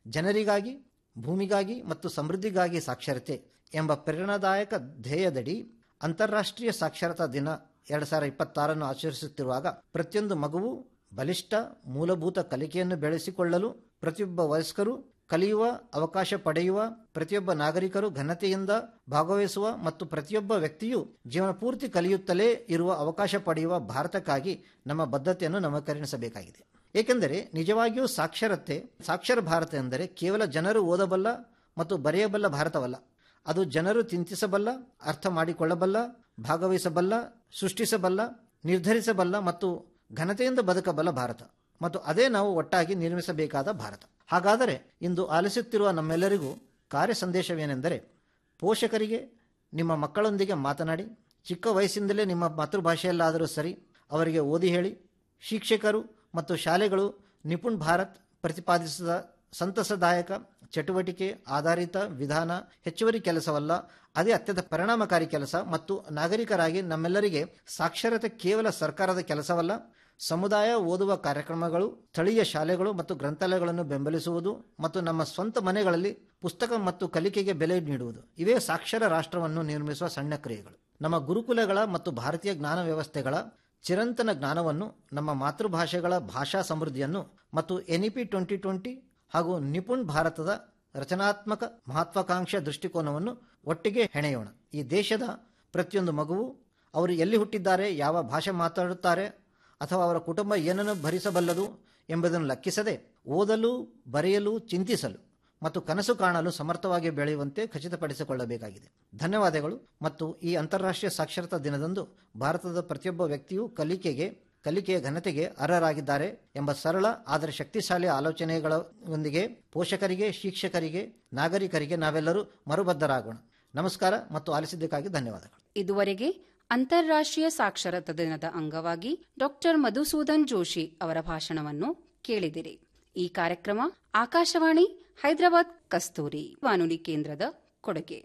ಜನರಿಗಾಗಿ ಭೂಮಿಗಾಗಿ ಮತ್ತು ಸಮೃದ್ಧಿಗಾಗಿ ಸಾಕ್ಷರತೆ ಎಂಬ ಪ್ರೇರಣಾದಾಯಕ ಧ್ಯೇಯದಡಿ ಅಂತಾರಾಷ್ಟ್ರೀಯ ಸಾಕ್ಷರತಾ ದಿನ ಎರಡು ಸಾವಿರದ ಇಪ್ಪತ್ತಾರನ್ನು ಆಚರಿಸುತ್ತಿರುವಾಗ ಪ್ರತಿಯೊಂದು ಮಗುವು ಬಲಿಷ್ಠ ಮೂಲಭೂತ ಕಲಿಕೆಯನ್ನು ಬೆಳೆಸಿಕೊಳ್ಳಲು ಪ್ರತಿಯೊಬ್ಬ ವಯಸ್ಕರು ಕಲಿಯುವ ಅವಕಾಶ ಪಡೆಯುವ ಪ್ರತಿಯೊಬ್ಬ ನಾಗರಿಕರು ಘನತೆಯಿಂದ ಭಾಗವಹಿಸುವ ಮತ್ತು ಪ್ರತಿಯೊಬ್ಬ ವ್ಯಕ್ತಿಯು ಜೀವನ ಪೂರ್ತಿ ಕಲಿಯುತ್ತಲೇ ಇರುವ ಅವಕಾಶ ಪಡೆಯುವ ಭಾರತಕ್ಕಾಗಿ ನಮ್ಮ ಬದ್ಧತೆಯನ್ನು ನವೀಕರಿಸಬೇಕಾಗಿದೆ ಏಕೆಂದರೆ ನಿಜವಾಗಿಯೂ ಸಾಕ್ಷರತೆ ಸಾಕ್ಷರ ಭಾರತ ಎಂದರೆ ಕೇವಲ ಜನರು ಓದಬಲ್ಲ ಮತ್ತು ಬರೆಯಬಲ್ಲ ಭಾರತವಲ್ಲ ಅದು ಜನರು ಚಿಂತಿಸಬಲ್ಲ ಅರ್ಥ ಮಾಡಿಕೊಳ್ಳಬಲ್ಲ ಭಾಗವಹಿಸಬಲ್ಲ ಸೃಷ್ಟಿಸಬಲ್ಲ ನಿರ್ಧರಿಸಬಲ್ಲ ಮತ್ತು ಘನತೆಯಿಂದ ಬದುಕಬಲ್ಲ ಭಾರತ ಮತ್ತು ಅದೇ ನಾವು ಒಟ್ಟಾಗಿ ನಿರ್ಮಿಸಬೇಕಾದ ಭಾರತ ಹಾಗಾದರೆ ಇಂದು ಆಲಿಸುತ್ತಿರುವ ನಮ್ಮೆಲ್ಲರಿಗೂ ಕಾರ್ಯ ಸಂದೇಶವೇನೆಂದರೆ ಪೋಷಕರಿಗೆ ನಿಮ್ಮ ಮಕ್ಕಳೊಂದಿಗೆ ಮಾತನಾಡಿ ಚಿಕ್ಕ ವಯಸ್ಸಿಂದಲೇ ನಿಮ್ಮ ಮಾತೃಭಾಷೆಯಲ್ಲಾದರೂ ಸರಿ ಅವರಿಗೆ ಓದಿ ಹೇಳಿ ಶಿಕ್ಷಕರು ಮತ್ತು ಶಾಲೆಗಳು ನಿಪುಣ್ ಭಾರತ್ ಪ್ರತಿಪಾದಿಸಿದ ಸಂತಸದಾಯಕ ಚಟುವಟಿಕೆ ಆಧಾರಿತ ವಿಧಾನ ಹೆಚ್ಚುವರಿ ಕೆಲಸವಲ್ಲ ಅದೇ ಅತ್ಯಂತ ಪರಿಣಾಮಕಾರಿ ಕೆಲಸ ಮತ್ತು ನಾಗರಿಕರಾಗಿ ನಮ್ಮೆಲ್ಲರಿಗೆ ಸಾಕ್ಷರತೆ ಕೇವಲ ಸರ್ಕಾರದ ಕೆಲಸವಲ್ಲ ಸಮುದಾಯ ಓದುವ ಕಾರ್ಯಕ್ರಮಗಳು ಸ್ಥಳೀಯ ಶಾಲೆಗಳು ಮತ್ತು ಗ್ರಂಥಾಲಯಗಳನ್ನು ಬೆಂಬಲಿಸುವುದು ಮತ್ತು ನಮ್ಮ ಸ್ವಂತ ಮನೆಗಳಲ್ಲಿ ಪುಸ್ತಕ ಮತ್ತು ಕಲಿಕೆಗೆ ಬೆಲೆ ನೀಡುವುದು ಇವೇ ಸಾಕ್ಷರ ರಾಷ್ಟ್ರವನ್ನು ನಿರ್ಮಿಸುವ ಸಣ್ಣ ಕ್ರಿಯೆಗಳು ನಮ್ಮ ಗುರುಕುಲಗಳ ಮತ್ತು ಭಾರತೀಯ ಜ್ಞಾನ ವ್ಯವಸ್ಥೆಗಳ ಚಿರಂತನ ಜ್ಞಾನವನ್ನು ನಮ್ಮ ಮಾತೃಭಾಷೆಗಳ ಭಾಷಾ ಸಮೃದ್ಧಿಯನ್ನು ಮತ್ತು ಎನ್ಇಪಿ ಟ್ವೆಂಟಿ ಟ್ವೆಂಟಿ ಹಾಗೂ ನಿಪುಣ್ ಭಾರತದ ರಚನಾತ್ಮಕ ಮಹತ್ವಾಕಾಂಕ್ಷೆ ದೃಷ್ಟಿಕೋನವನ್ನು ಒಟ್ಟಿಗೆ ಹೆಣೆಯೋಣ ಈ ದೇಶದ ಪ್ರತಿಯೊಂದು ಮಗುವು ಅವರು ಎಲ್ಲಿ ಹುಟ್ಟಿದ್ದಾರೆ ಯಾವ ಭಾಷೆ ಮಾತಾಡುತ್ತಾರೆ ಅಥವಾ ಅವರ ಕುಟುಂಬ ಏನನ್ನು ಭರಿಸಬಲ್ಲದು ಎಂಬುದನ್ನು ಲೆಕ್ಕಿಸದೆ ಓದಲು ಬರೆಯಲು ಚಿಂತಿಸಲು ಮತ್ತು ಕನಸು ಕಾಣಲು ಸಮರ್ಥವಾಗಿ ಬೆಳೆಯುವಂತೆ ಖಚಿತಪಡಿಸಿಕೊಳ್ಳಬೇಕಾಗಿದೆ ಧನ್ಯವಾದಗಳು ಮತ್ತು ಈ ಅಂತಾರಾಷ್ಟ್ರೀಯ ಸಾಕ್ಷರತಾ ದಿನದಂದು ಭಾರತದ ಪ್ರತಿಯೊಬ್ಬ ವ್ಯಕ್ತಿಯು ಕಲಿಕೆಗೆ ಕಲಿಕೆಯ ಘನತೆಗೆ ಅರ್ಹರಾಗಿದ್ದಾರೆ ಎಂಬ ಸರಳ ಆದರೆ ಶಕ್ತಿಶಾಲಿ ಆಲೋಚನೆಗಳೊಂದಿಗೆ ಪೋಷಕರಿಗೆ ಶಿಕ್ಷಕರಿಗೆ ನಾಗರಿಕರಿಗೆ ನಾವೆಲ್ಲರೂ ಮರುಬದ್ಧರಾಗೋಣ ನಮಸ್ಕಾರ ಮತ್ತು ಆಲಿಸಿದ್ದಕ್ಕಾಗಿ ಧನ್ಯವಾದಗಳು ಇದುವರೆಗೆ ಅಂತಾರಾಷ್ಟ್ರೀಯ ಸಾಕ್ಷರತಾ ದಿನದ ಅಂಗವಾಗಿ ಡಾಕ್ಟರ್ ಮಧುಸೂದನ್ ಜೋಶಿ ಅವರ ಭಾಷಣವನ್ನು ಕೇಳಿದಿರಿ ಈ ಕಾರ್ಯಕ್ರಮ ಆಕಾಶವಾಣಿ ಹೈದರಾಬಾದ್ ಕಸ್ತೂರಿ ಬಾನುಲಿ ಕೇಂದ್ರದ ಕೊಡುಗೆ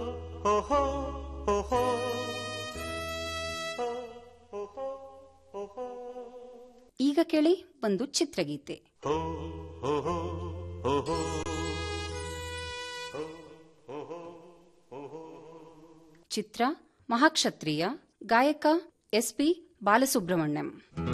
ಈಗ ಕೇಳಿ ಒಂದು ಚಿತ್ರಗೀತೆ ಚಿತ್ರ ಮಹಾಕ್ಷತ್ರಿಯ ಗಾಯಕ ಎಸ್ಪಿ ಬಾಲಸುಬ್ರಹ್ಮಣ್ಯಂ